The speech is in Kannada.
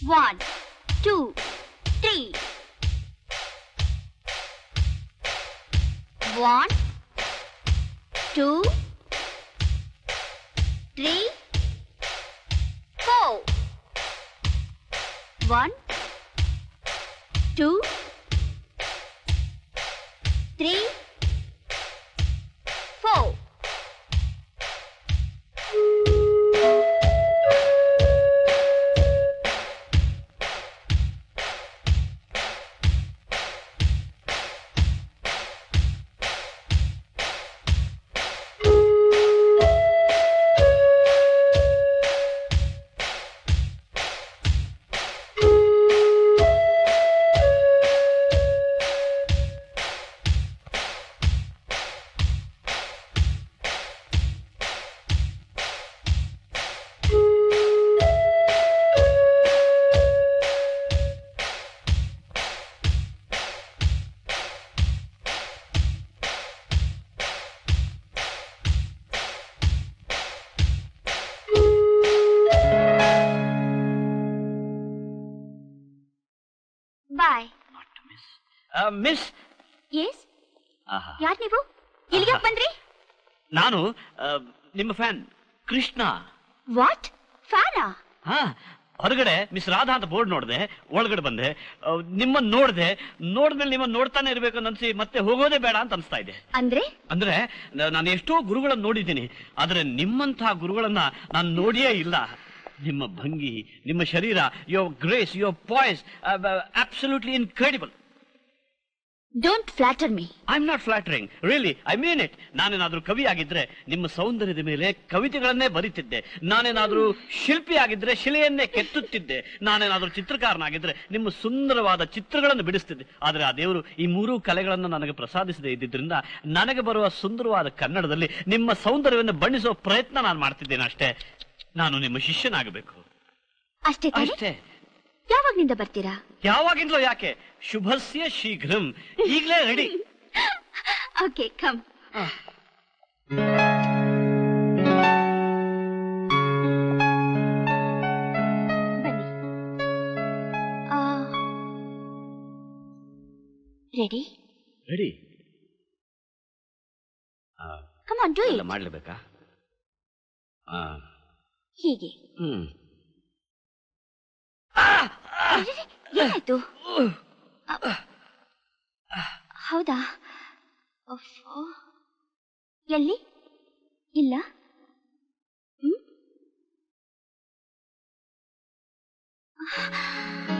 One two three one two three four one two three four boy miss yes ಯಾರ್ ನೀವು ಇಲ್ಲಿಗೆ ಯಾಕ್ ಬಂದ್ರಿ ನಾನು ಆ, ನಿಮ್ಮ ಫ್ಯಾನ್ ಕೃಷ್ಣ ವಾಟ್ ಫ್ಯಾನಾ ಹಾ ಹೊರಗಡೆ ಮಿಸ್ ರಾಧಾ ಅಂತ ಬೋರ್ಡ್ ನೋಡಿದೆ ಒಳಗಡೆ ಬಂದೆ ಆ, ನಿಮ್ಮನ್ನ ನೋಡಿದೆ ನೋಡಿದ್ಮೇಲೆ ನಿಮ್ಮನ್ನ ನೋಡ್ತಾನೆ ಇರ್ಬೇಕು ಅಂತ ಅನ್ಸಿ ಮತ್ತೆ ಹೋಗೋದೇ ಬೇಡ ಅಂತ ಅನ್ಸ್ತಾ ಇದೆ ಅಂದ್ರೆ ಅಂದ್ರೆ ನ- ನಾನು ಎಷ್ಟೋ ಗುರುಗಳನ್ನ ನೋಡಿದ್ದೀನಿ ಆದ್ರೆ ನಿಮ್ಮಂತಹ ಗುರುಗಳನ್ನ ನಾನು ನೋಡಿಯೇ ಇಲ್ಲ ನಿಮ್ಮ ಭಂಗಿ ನಿಮ್ಮ ಶರೀರ your grace your poise absolutely incredible don't flatter me I am not flattering really I mean it ನಾನೇನಾದ್ರೂ ಕವಿ ಆಗಿದ್ರೆ ನಿಮ್ಮ ಸೌಂದರ್ಯದ ಮೇಲೆ ಕವಿತೆಗಳನ್ನೇ ಬರೀತಿದ್ದೆ ನಾನೇನಾದ್ರೂ ಶಿಲ್ಪಿ ಆಗಿದ್ರೆ ಶಿಲೆಯನ್ನೇ ಕೆತ್ತುತ್ತಿದ್ದೆ ನಾನೇನಾದ್ರೂ ಚಿತ್ರಕಾರನಾಗಿದ್ರೆ ನಿಮ್ಮ ಸುಂದರವಾದ ಚಿತ್ರಗಳನ್ನು ಬಿಡಿಸ್ತಿದ್ದೆ ಆದ್ರೆ ಆ ದೇವರು ಈ ಮೂರೂ ಕಲೆಗಳನ್ನು ನನಗೆ ಪ್ರಸಾದಿಸದೇ ಇದ್ದಿದ್ರಿಂದ ನನಗೆ ಬರುವ ಸುಂದರವಾದ ಕನ್ನಡದಲ್ಲಿ ನಿಮ್ಮ ಸೌಂದರ್ಯವನ್ನು ಬಣ್ಣಿಸುವ ಪ್ರಯತ್ನ ನಾನು ಮಾಡ್ತಿದ್ದೇನೆ ಅಷ್ಟೇ ನಾನು ನಿಮ್ಮ ಶಿಷ್ಯನಾಗಬೇಕು ಅಷ್ಟೇ ತಾನೇ ಅಷ್ಟೇ ಯಾವಾಗ್ನಿಂದ ಬರ್ತೀರಾ ಯಾವಾಗಿಂದಲೂ ಯಾಕೆ ಶುಭಸ್ಯ ಶೀಘ್ರಂ ಈಗಲೇ ರೆಡಿ ಓಕೆ ಕಮ್ ಬನ್ನಿ ready ready come on do ಎಲ್ಲ ಇಟ್ ಮಾಡ್ಲೇಬೇಕಾ ಆ, ಹೀಗೆ ಹ್ಮ್ ಅರೆರೆ, ಏನಾಯ್ತು ಅ- ಹೌದಾ ಅಫ್ಫೋ. ಎಲ್ಲಿ ಇಲ್ಲ ಹ್ಮ್